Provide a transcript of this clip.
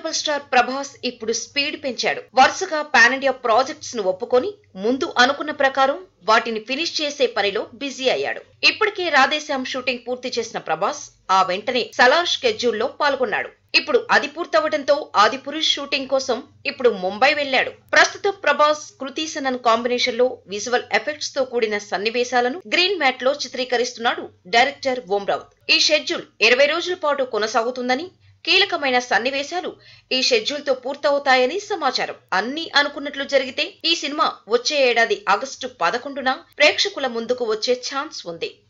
rebel star Prabhas ఇప్పుడు speed పెంచాడు వరుసగా పాన్ ఇండియా ప్రాజెక్ట్స్ ను ఒప్పుకొని ముందు అనుకున్న ప్రకారం వాటిని ఫినిష్ చేసే పనిలో బిజీ అయ్యాడు ఇప్పటికే రాధేశ్యామ్ షూటింగ్ పూర్తి చేసిన ప్రభాస్ ఆ వెంటనే సలార్ షెడ్యూల్ లో పాల్గొన్నాడు ఇప్పుడు అది పూర్తవడంతో ఆది పురుష్ షూటింగ్ కోసం ఇప్పుడు ముంబై వెళ్లాడు ప్రస్తుతం ప్రభాస్ కృతి సనన్ కాంబినేషన్ లో విజువల్ ఎఫెక్ట్స్ తో కూడిన సన్నివేశాలను గ్రీన్ మ్యాట్ లో చిత్రీకరిస్తున్నాడు డైరెక్టర్ ఓం రావుత్ ఈ షెడ్యూల్ ఇరవై రోజుల పాటు కొనసాగుతుందని కీలకమైన సన్నివేశాలు ఈ షెడ్యూల్ తో పూర్తవుతాయని సమాచారం అన్ని అనుకున్నట్లు జరిగితే ఈ సినిమా వచ్చే ఏడాది ఆగస్టు పదకొండున ప్రేక్షకుల ముందుకు వచ్చే ఛాన్స్ ఉంది